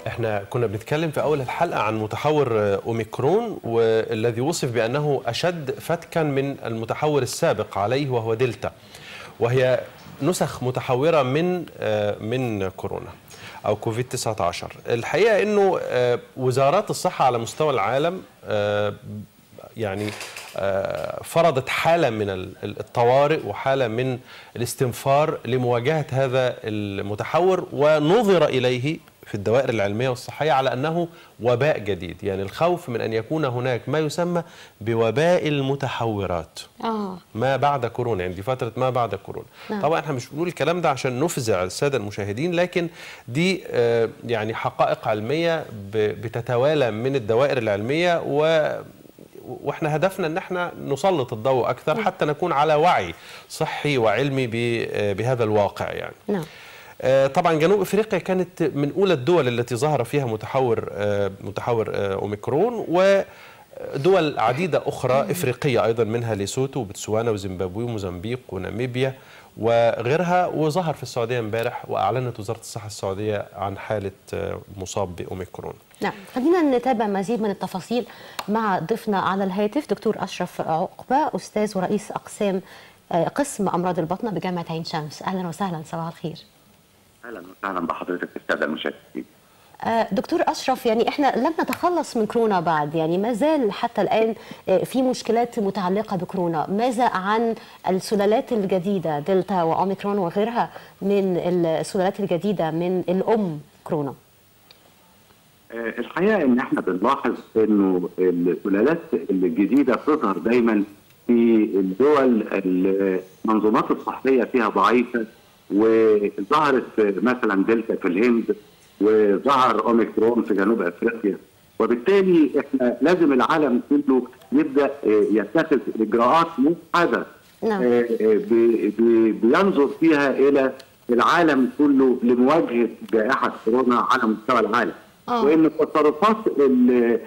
احنا كنا بنتكلم في اول الحلقه عن متحور اوميكرون والذي وصف بانه اشد فتكا من المتحور السابق عليه وهو دلتا وهي نسخ متحوره من من كورونا او كوفيد 19 الحقيقه انه وزارات الصحه على مستوى العالم يعني فرضت حالة من الطوارئ وحالة من الاستنفار لمواجهة هذا المتحور ونظر إليه في الدوائر العلمية والصحية على أنه وباء جديد يعني الخوف من أن يكون هناك ما يسمى بوباء المتحورات آه. ما بعد كورونا يعني دي فترة ما بعد كورونا نعم. طبعا احنا مش بنقول الكلام ده عشان نفزع السادة المشاهدين لكن دي آه يعني حقائق علمية بتتوالى من الدوائر العلمية و واحنا هدفنا ان احنا نسلط الضوء اكثر حتى نكون على وعي صحي وعلمي بهذا الواقع يعني نعم. طبعا جنوب افريقيا كانت من اولى الدول التي ظهر فيها متحور متحور اوميكرون ودول عديده اخرى افريقيه ايضا منها ليسوتو وبتسوانا وزيمبابوي وموزمبيق وناميبيا وغيرها وظهر في السعوديه امبارح واعلنت وزاره الصحه السعوديه عن حاله مصاب باوميكرون. نعم خلينا نتابع مزيد من التفاصيل مع ضيفنا على الهاتف دكتور اشرف عقبه استاذ ورئيس اقسام قسم امراض البطنه بجامعه عين شمس اهلا وسهلا صباح الخير. اهلا وسهلا بحضرتك الساده المشاهدين. دكتور اشرف يعني احنا لم نتخلص من كورونا بعد يعني ما زال حتى الان في مشكلات متعلقه بكورونا ماذا عن السلالات الجديده دلتا واوميكرون وغيرها من السلالات الجديده من الام كورونا الحقيقه ان احنا بنلاحظ انه السلالات الجديده بتظهر دايما في الدول المنظومات الصحيه فيها ضعيفه وظهرت مثلا دلتا في الهند وظهر اوميكرون في جنوب افريقيا وبالتالي احنا لازم العالم كله يبدا يتخذ اجراءات موحده نعم. بينظر فيها الى العالم كله لمواجهه جائحه كورونا على مستوى العالم آه. وان التصرفات اللي,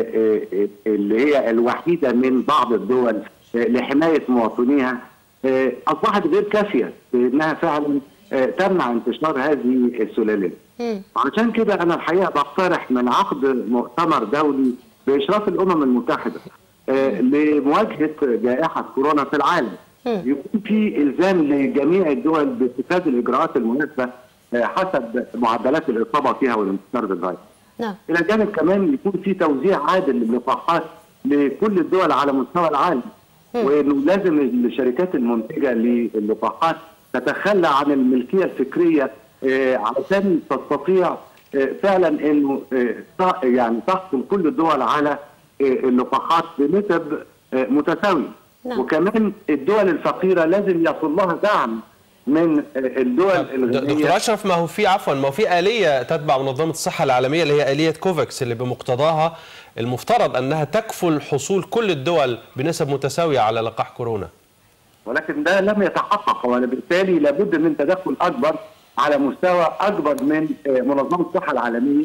اللي هي الوحيده من بعض الدول لحمايه مواطنيها اصبحت غير كافيه انها فعلا تمنع انتشار هذه السلالات. عشان كده انا الحقيقه بقترح من عقد مؤتمر دولي باشراف الامم المتحده لمواجهه جائحه كورونا في العالم. يكون في الزام لجميع الدول باتخاذ الاجراءات المناسبه حسب معدلات الاصابه فيها والانتشار بالفيروس. نعم. الى جانب كمان يكون في توزيع عادل للقاحات لكل الدول على مستوى العالم. وانه لازم الشركات المنتجه للقاحات تتخلى عن الملكيه الفكريه علشان تستطيع فعلا انه يعني تحصل كل الدول على اللقاحات بنسب متساويه نعم. وكمان الدول الفقيره لازم يصل لها دعم من الدول الغنيه دكتور اشرف ما هو في عفوا ما هو في اليه تتبع منظمه الصحه العالميه اللي هي اليه كوفاكس اللي بمقتضاها المفترض انها تكفل حصول كل الدول بنسب متساويه على لقاح كورونا ولكن ده لم يتحقق وبالتالي لابد من تدخل اكبر على مستوى اكبر من منظمه الصحه العالميه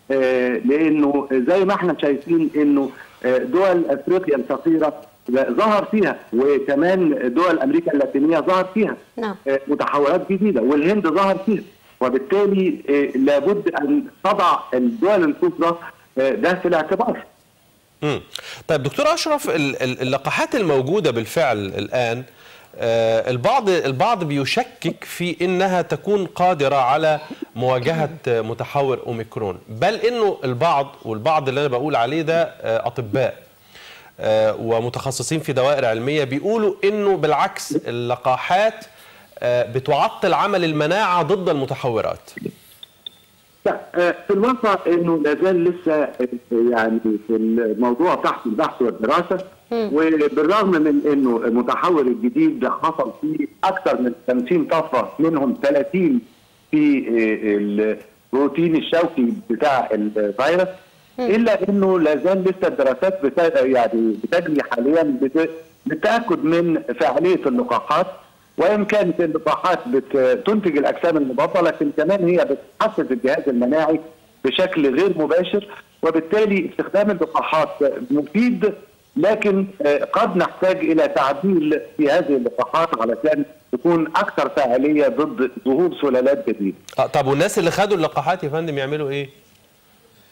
لانه زي ما احنا شايفين انه دول افريقيا الفقيره ظهر فيها وكمان دول امريكا اللاتينيه ظهر فيها نعم. متحورات جديده والهند ظهر فيها وبالتالي لابد ان تضع الدول الكبرى ده في الاعتبار مم. طيب دكتور اشرف اللقاحات الموجوده بالفعل الان آه البعض البعض بيشكك في انها تكون قادره على مواجهه متحور اوميكرون بل انه البعض والبعض اللي انا بقول عليه ده آه اطباء آه ومتخصصين في دوائر علميه بيقولوا انه بالعكس اللقاحات بتعطل عمل المناعه ضد المتحورات لا في الواقع انه لا زال لسه يعني في الموضوع تحت البحث والدراسه وبالرغم من انه المتحور الجديد حصل فيه اكثر من 50 طفره منهم 30 في البروتين الشوكي بتاع الفيروس الا انه لا زال لسه الدراسات بتا يعني بتجري حاليا للتاكد من فعاليه اللقاحات وان كانت اللقاحات بتنتج الاجسام المضاده لكن كمان هي بتحفز الجهاز المناعي بشكل غير مباشر وبالتالي استخدام اللقاحات مفيد لكن قد نحتاج الى تعديل في هذه اللقاحات علشان تكون اكثر فاعليه ضد ظهور سلالات جديده. آه طب والناس اللي خدوا اللقاحات يا فندم يعملوا ايه؟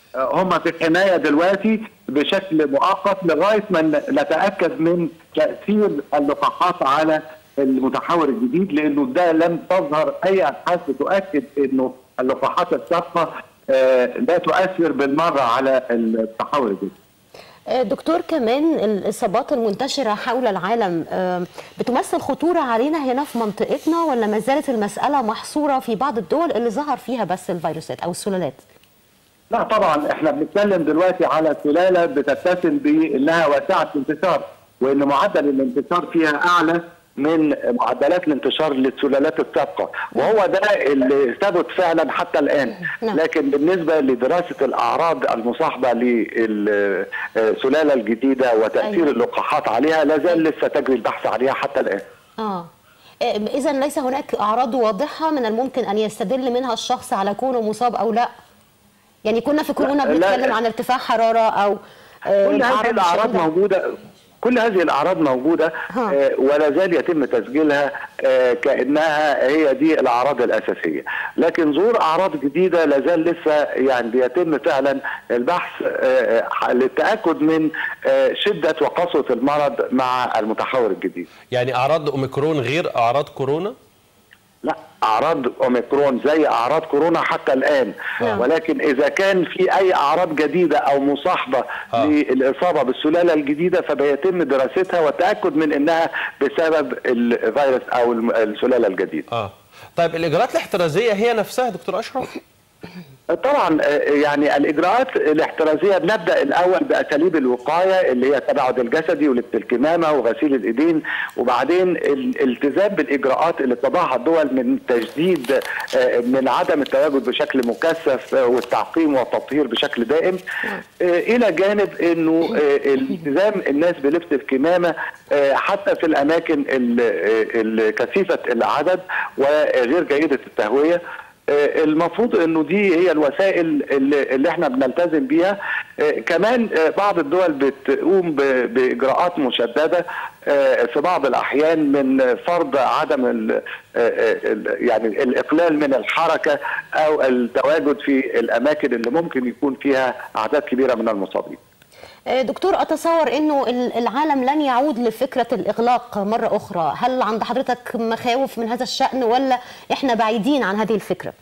هم في الحمايه دلوقتي بشكل مؤقت لغايه ما نتاكد من تاثير اللقاحات على المتحور الجديد لانه ده لم تظهر اي ابحاث تؤكد انه اللقاحات السابقه لا تؤثر بالمره على التحور الجديد. دكتور كمان الاصابات المنتشره حول العالم بتمثل خطوره علينا هنا في منطقتنا ولا ما زالت المساله محصوره في بعض الدول اللي ظهر فيها بس الفيروسات او السلالات؟ لا طبعا احنا بنتكلم دلوقتي على سلاله بتتسم بانها واسعه الانتشار وان معدل الانتشار فيها اعلى من معدلات الانتشار للسلالات السابقه وهو ده اللي ثبت فعلا حتى الان لكن بالنسبه لدراسه الاعراض المصاحبه للسلاله الجديده وتاثير اللقاحات عليها لا زال لسه تجري البحث عليها حتى الان اه اذا ليس هناك اعراض واضحه من الممكن ان يستدل منها الشخص على كونه مصاب او لا يعني كنا في كورونا بنتكلم عن ارتفاع حراره او كل هذه الاعراض موجوده كل هذه الاعراض موجوده آه ولا زال يتم تسجيلها آه كانها هي دي الاعراض الاساسيه لكن ظهور اعراض جديده لا زال لسه يعني بيتم فعلا البحث آه للتاكد من آه شده وقسوه المرض مع المتحور الجديد يعني اعراض اوميكرون غير اعراض كورونا لا اعراض اوميكرون زي اعراض كورونا حتى الان آه. ولكن اذا كان في اي اعراض جديده او مصاحبه آه. للاصابه بالسلاله الجديده فبيتم دراستها والتاكد من انها بسبب الفيروس او السلاله الجديده اه طيب الاجراءات الاحترازيه هي نفسها دكتور اشرف طبعا يعني الاجراءات الاحترازيه بنبدا الاول باساليب الوقايه اللي هي التباعد الجسدي ولبس الكمامه وغسيل الايدين وبعدين الالتزام بالاجراءات اللي اتبعها الدول من تجديد من عدم التواجد بشكل مكثف والتعقيم والتطهير بشكل دائم الى جانب انه التزام الناس بلبس الكمامه حتى في الاماكن الكثيفه العدد وغير جيده التهويه المفروض انه دي هي الوسائل اللي, اللي احنا بنلتزم بيها كمان بعض الدول بتقوم باجراءات مشدده في بعض الاحيان من فرض عدم ال يعني الاقلال من الحركه او التواجد في الاماكن اللي ممكن يكون فيها اعداد كبيره من المصابين دكتور اتصور انه العالم لن يعود لفكره الاغلاق مره اخرى، هل عند حضرتك مخاوف من هذا الشان ولا احنا بعيدين عن هذه الفكره؟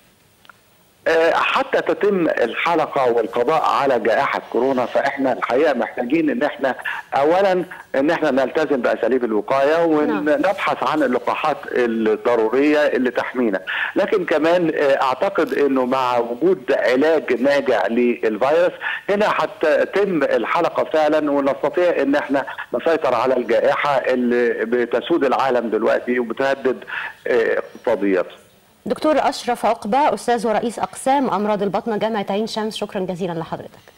حتى تتم الحلقه والقضاء على جائحه كورونا فاحنا الحقيقه محتاجين ان احنا اولا ان احنا نلتزم باساليب الوقايه ونبحث عن اللقاحات الضروريه اللي تحمينا، لكن كمان اعتقد انه مع وجود علاج ناجع للفيروس هنا هتتم الحلقه فعلا ونستطيع ان احنا نسيطر على الجائحه اللي بتسود العالم دلوقتي وبتهدد اقتصادياته. دكتور أشرف عقبة أستاذ ورئيس أقسام أمراض البطنة جامعة عين شمس شكرا جزيلا لحضرتك